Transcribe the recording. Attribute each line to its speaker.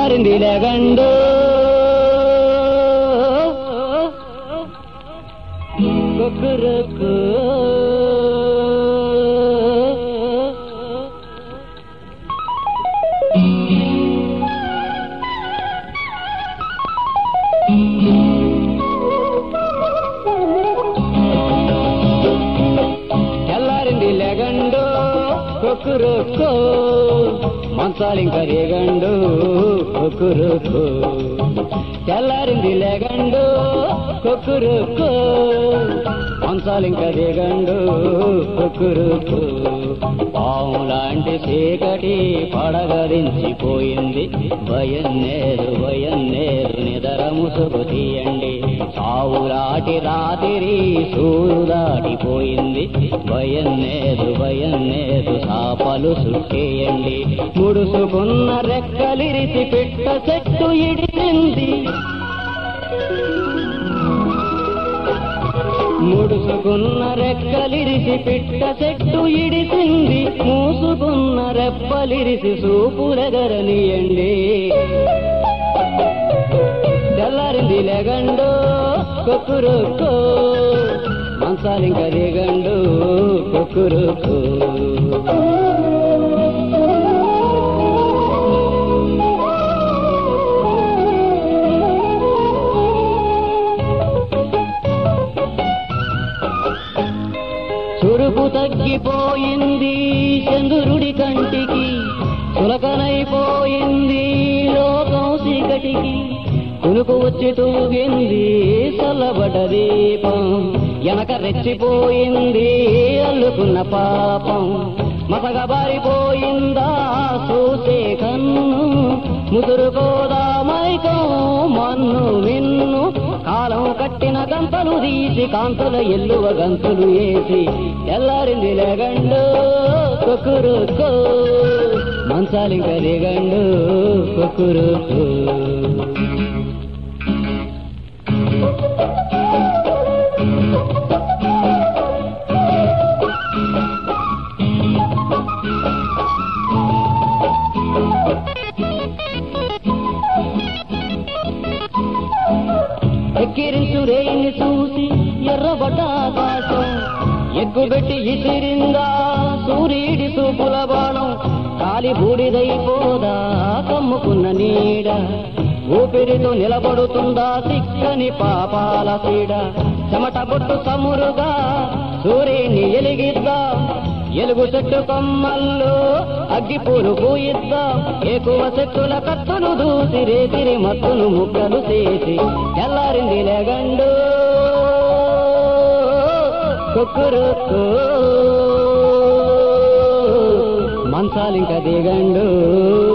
Speaker 1: తెల్లారింది లేగండు కుక్కురుకు తెల్లారింది లేగండు కుక్కురుకు మంచాలింక రేగండు కుక్కురుకు తెల్లారింది లేగండు కుక్కురుకు మంచాలింక రేగండు కుక్కురుకు పాము లాంటి చీకటి పడగదించిపోయింది భయం నేరు భయం నేరు నిదర ముసుగు తీయండి సావులాటి రాతిరి సూరు దాటిపోయింది భయం నేరు భయం నేరు సాపలు సుట్టేయండి ముడుసుకున్న రెక్కలిరిసి పెట్ట చెట్టు ఇడిచింది ముడుసుకున్న రెక్కలిరిసి పిట్ట చెట్టు ఇడిసింది మూసుకున్న రెప్పలిరిసి సూపులెగరనియండి తెల్లారింది లెగండు కొక్కురుకు మంచాలింక దిగండు కొక్కురుకు చురుకు తగ్గిపోయింది చంద్రుడి కంటికి చులకనైపోయింది లోకం చీకటికి కునుకు వచ్చి తూగింది చల్లబడ్డ దీపం వెనక రెచ్చిపోయింది అల్లుకున్న పాపం మసగబారిపోయిందా చూసే కన్ను ముదురుకోదా మైకం మన్ను విన్ను కాలం కట్టిన గంతలు తీసి కాంతుల ఎల్లువ గంతులు వేసి తెల్లారింది లేగండు కొక్కురుకో మంచాలింక దిగండు కొక్కురుకు ఎక్కిరించు రేయిని చూసి ఎర్రబడ్డ ఆకాశం ఎక్కుబెట్టి ఇసిరిందా సూర్యుడి సూపుల బాణం కాలి బూడిదైపోదా కమ్ముకున్న నీడ ఊపిరితో నిలబడుతుందా సిక్కని పాపాల సీడ చెమట బొట్టు సమురుగా సూర్యుని ఎలిగిద్దా ఎలుగు చెట్టు కొమ్మల్లో అగ్గిపూలు పూయిద్దాం ఎక్కువ చెట్టుల కత్తులు దూసి రేతిరి మత్తును ముక్కలు చేసి తెల్లారింది లేగండు కుక్కురుకు మంచాలింక దిగండు